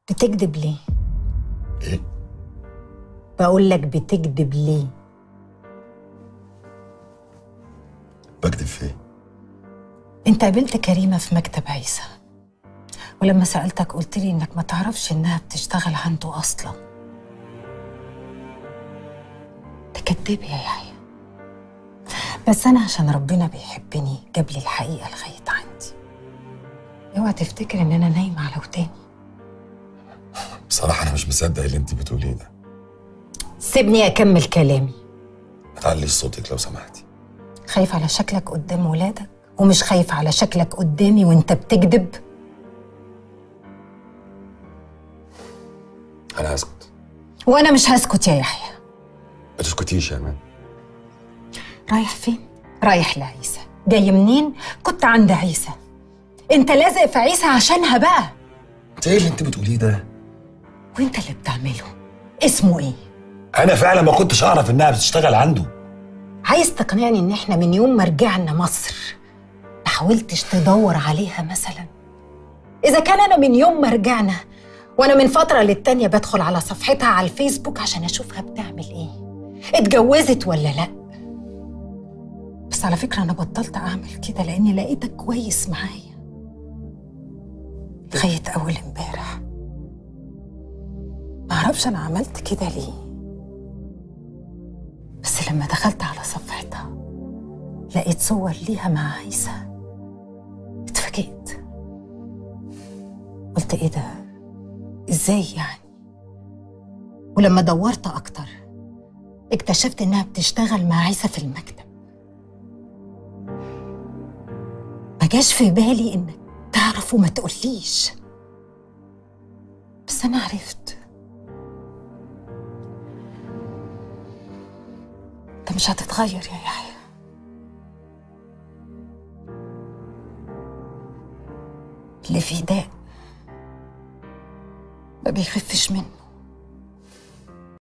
بتكذب ليه؟ ايه بقول لك بتكذب ليه؟ بكذب في ايه انت قابلت كريمة في مكتب عيسى ولما سألتك قلت لي انك ما تعرفش انها بتشتغل عنده اصلا ده كداب يا يحيى بس انا عشان ربنا بيحبني جاب لي الحقيقة لغاية عندي اوعى تفتكر ان انا نايمة على وداني بصراحه انا مش مصدق اللي انت بتقوليه ده سيبني اكمل كلامي ما تعليش صوتك لو سمحتي خايف على شكلك قدام ولادك ومش خايف على شكلك قدامي وانت بتكذب انا هسكت وانا مش هسكت يا يحيى ما تسكتيش يا مان رايح فين رايح لعيسى جاي منين كنت عند عيسى انت لازق في عيسى عشانها بقى انت ايه اللي انت بتقوليه ده وانت اللي بتعمله اسمه ايه انا فعلا ما كنتش اعرف انها بتشتغل عنده عايز تقنعني ان احنا من يوم ما رجعنا مصر ما حاولتش تدور عليها مثلا اذا كان انا من يوم ما رجعنا وانا من فتره للتانيه بدخل على صفحتها على الفيسبوك عشان اشوفها بتعمل ايه اتجوزت ولا لا بس على فكره انا بطلت اعمل كده لاني لقيتك كويس معايا لغايه اول امبارح معرفش انا عملت كده ليه بس لما دخلت على صفحتها لقيت صور ليها مع عيسى اتفاجئت قلت ايه ده ازاي يعني ولما دورت اكتر اكتشفت انها بتشتغل مع عيسى في المكتب ما جاش في بالي انك تعرف وما تقوليش بس انا عرفت انت مش هتتغير يا يحيى اللي فيه داء ما بيخفش منه